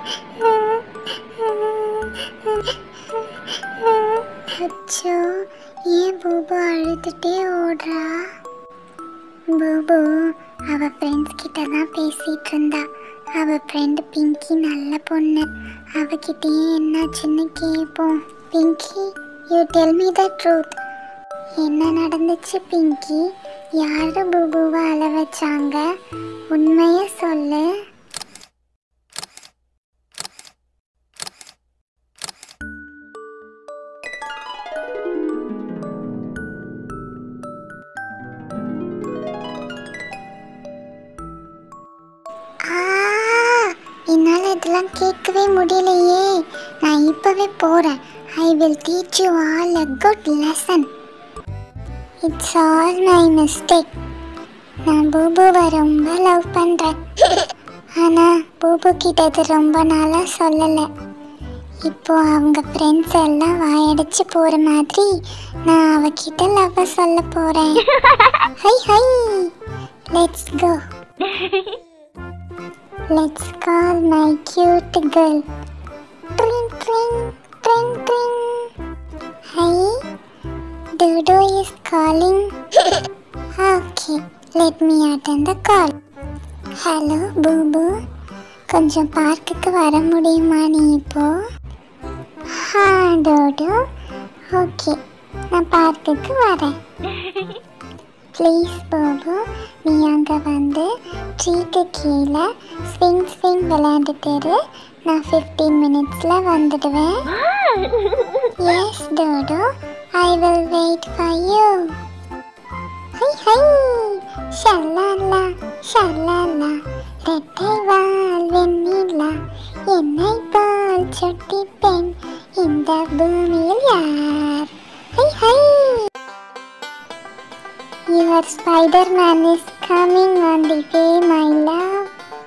அச்சோ ஏன் பூபு அழுதுட்டே ஓடுறா பூபு அவ ஃப்ரெண்ட்ஸ் கிட்ட தான் பேசிட்டு இருந்தா அவ ஃப்ரெண்டு பிங்கி நல்ல பொண்ணு அவகிட்டயே என்னாச்சுன்னு கேட்போம் Pinky you tell me the truth என்ன நடந்துச்சு பிங்கி யாரு பூபுவை அழ வச்சாங்க உண்மைய சொல்லு ஆ, என்னால இதெல்லாம் கேட்கவே முடியலையே நான் இப்பவே போறேன் I will teach you all a good lesson it's all my mistake நான் பூபுவை ரொம்ப லவ் பண்றேன் ஆனா பூபு கிட்ட இது ரொம்ப நாளா சொல்லலை இப்போ அவங்க ஃப்ரெண்ட்ஸ் எல்லாம் வாயடிச்சு போற மாதிரி நான் அவகிட்ட லவ் சொல்ல போறேன் hi hi let's go Let's call my cute girl. Tring, tring, tring, tring. Hi, Dodo is calling. okay, let me attend the call. Hello பூபு கொஞ்சம் பார்க்குக்கு வர முடியுமா நீ இப்போ ஹா டோடோ ஓகே நான் பார்க்குக்கு வரேன் ப்ளீஸ் பாபு நீ அங்கே வந்து ட்ரீக்கு கீழே ஸ்விங் ஸ்விங் விளையாண்டுட்டு இரு. நான் ஃபிஃப்டீன் மினிட்ஸில் வந்துடுவேன் yes Dodo I will wait for you ஹை ஹை ஷல்லாலா ஷல்லாலா ரெட்டை வால் வெண்ணிலா என்னை போல் சுட்டி பெண் இந்த பூமியில் யார் ஹை ஹை Your Spider-Man is coming on the way, my love.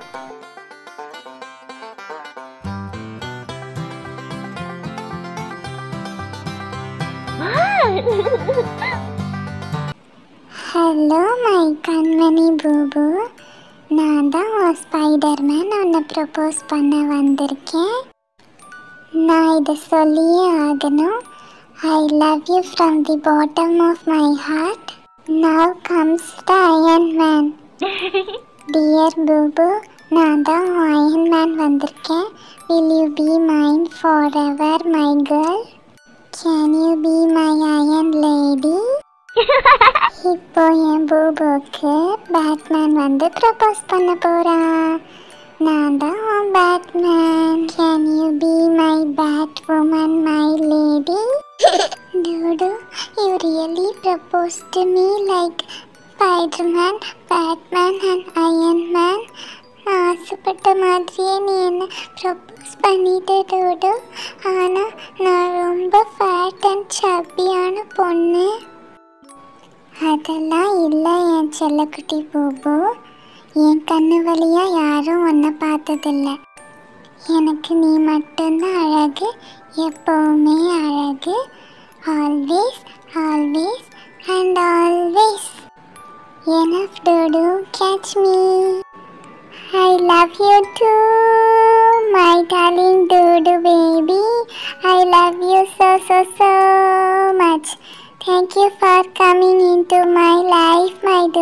Hello my கண்மணி பூபு நான் தான் உன் ஸ்பைடர்மேன் உன்னை ப்ரப்போஸ் பண்ண வந்திருக்கேன் நான் இதை சொல்லியே ஆகணும் I love you from the bottom of my heart now comes the iron man dear பூபு நான் தான் அயன் மேன் வந்திருக்கேன் will you be mind forever my girl can you be my iron lady இப்போ என் பூபுக்கு Batman வந்து propose பண்ண போறான் நான் தான் Batman can you be my bat woman my lady Dodo, you really proposed to me like Spider-Man, Batman and Iron Man. நான் ஆசைப்பட்ட மாதிரியே நீ என்ன ப்ரப்போஸ் பண்ணிட்ட டோடோ ஆனால் நான் ரொம்ப ஃபேட் அண்ட் சப்பியான பொண்ணு அதெல்லாம் இல்லை என் செல்லக்குட்டி பூபு என் கண்ணு வழியா யாரும் ஒன்றை பார்த்ததில்ல எனக்கு நீ மட்டும்தான் அழகு எப்பவுமே அழகு always always and always enough Dodo catch me I love you too my darling Dodo baby I love you so so so much thank you for coming in to my life my